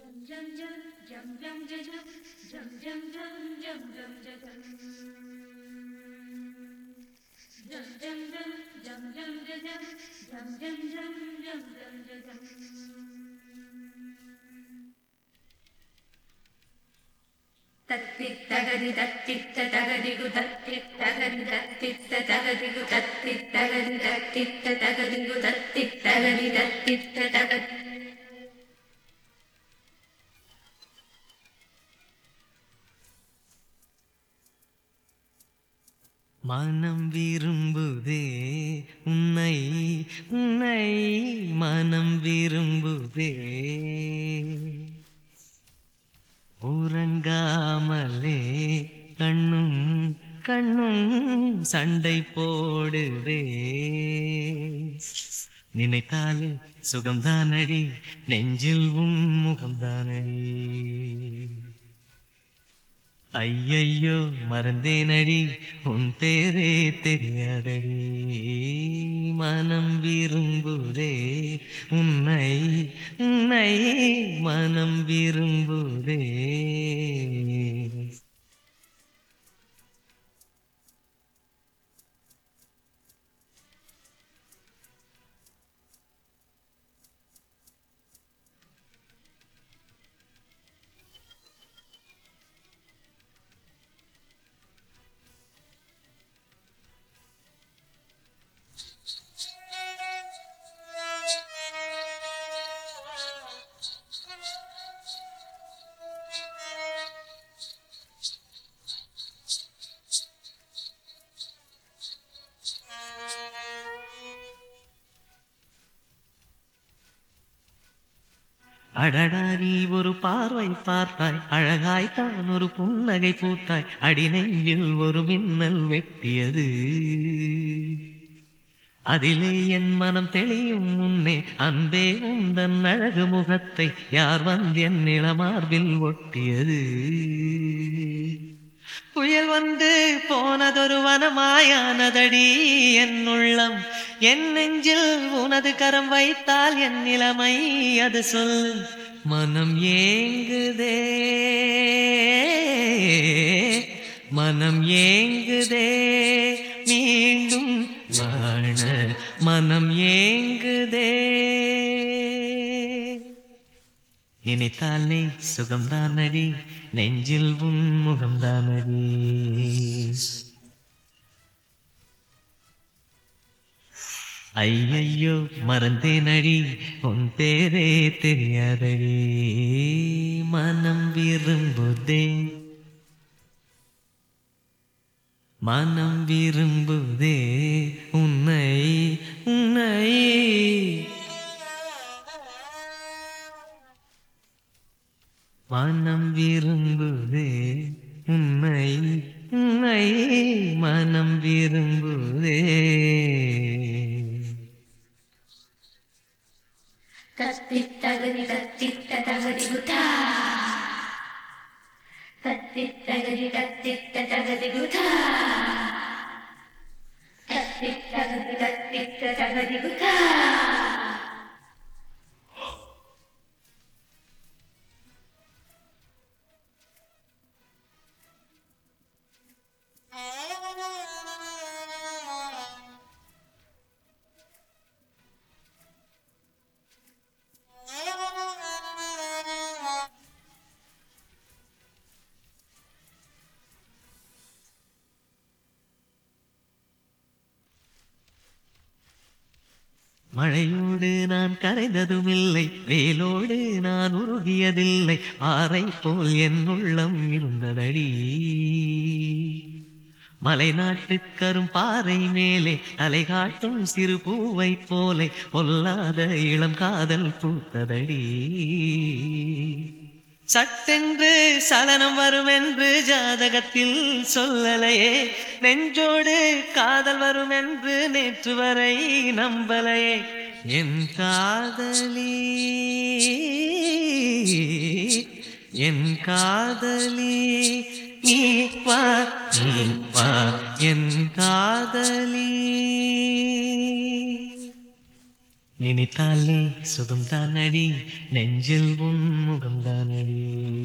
தத்தித்தகதி தத்தித்த தகதிகு தத்தித்தகதி தத்தித்த தகதிகு தத்தித்தகதி தத்தித்த தகதிகு தத்தித்தகதி தத்தித்த தகதி மனம் விரும்புதே உன்னை உன்னை மனம் விரும்புதே உறங்காமலே கண்ணும் கண்ணும் சண்டை போடுதே நினைத்தாலே சுகம்தானடி நெஞ்சில் உன் முகம்தானடி ஐயையோ மறந்தேனடி உன் பேரே தெரியாதடி மனம் விரும்புதே உன்னை உன்னை மனம் விரும்புதே அடடா நீ ஒரு பார்வை பார்த்தாய் அழகாய்த்தான் ஒரு புன்னகை பூத்தாய் அடிநெஞ்சில் ஒரு மின்னல் வெட்டியது அதிலே என் மனம் தெளியும் முன்னே அன்பே உந்தன் அழகு முகத்தை யார் வந்து என் நிலமார்பில் ஒட்டியது புயல் வந்து போனதொரு வனமாயானதடி என் உள்ளம் என் நெஞ்சில் உனது கரம் வைத்தால் என் நிலைமை அது சொல் மனம் ஏங்குதே மனம் ஏங்குதே மீண்டும் வாழ மனம் ஏங்குதே நினைத்தால் நீ சுகம்தானடி நெஞ்சில் உன் முகம்தானடி ஐயையோ மறந்தேனடி உன் பேரே தெரியாதடி மனம் விரும்புதே மனம் விரும்புதே உன்னை உன்னை மனம் விரும்புதே உன்னை உன்னை மனம் விரும்புதே தத்தித்தகதி தத்தித்த தகதிகு தா தத்தித்தகதி தத்தித்த தகதிகு தா தத்தித்தகதி தத்தித்த தகதிகு தா மழையோடு நான் கரைந்ததும் இல்லை வேலோடு நான் உருகியதில்லை ஆரை போல் என் உள்ளம் இருந்ததடி மலைநாட்டு கரும் பாறை மேலே அலை காட்டும் சிறு பூவை போலே பொல்லாத இளம் காதல் பூத்ததடி சட்டென்று சலனம் வரும் என்று ஜாதகத்தில் சொல்லலையே நெஞ்சோடு காதல் வரும் என்று நேற்று வரை நம்பலையே என் காதலி என் காதலி நீ வா நீ வா என் காதலி நினைத்தாலே சுகம்தானடி நெஞ்சில் உன் முகம்தானடி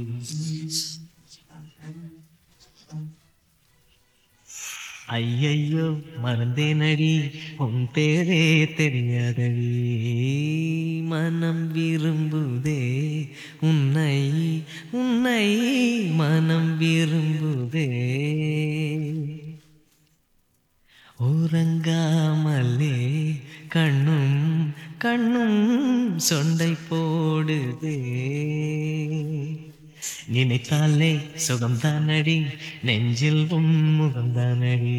ஐயையோ மறந்தேனடி உன் பேரே தெரியாதடி மனம் விரும்புதே உன்னை உன்னை மனம் விரும்புதே உறங்காமலே கண்ணும் கண்ணும் சொண்டை போடுதே நினைத்தாலே சுகம்தானடி நெஞ்சில் உன்முகம்தானடி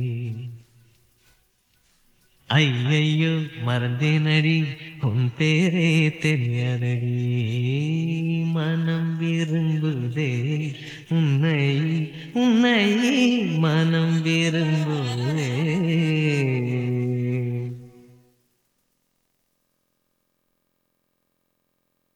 ஐயையோ மறந்தேனடி உன் பேரே தெரியாதடி மனம் விரும்புதே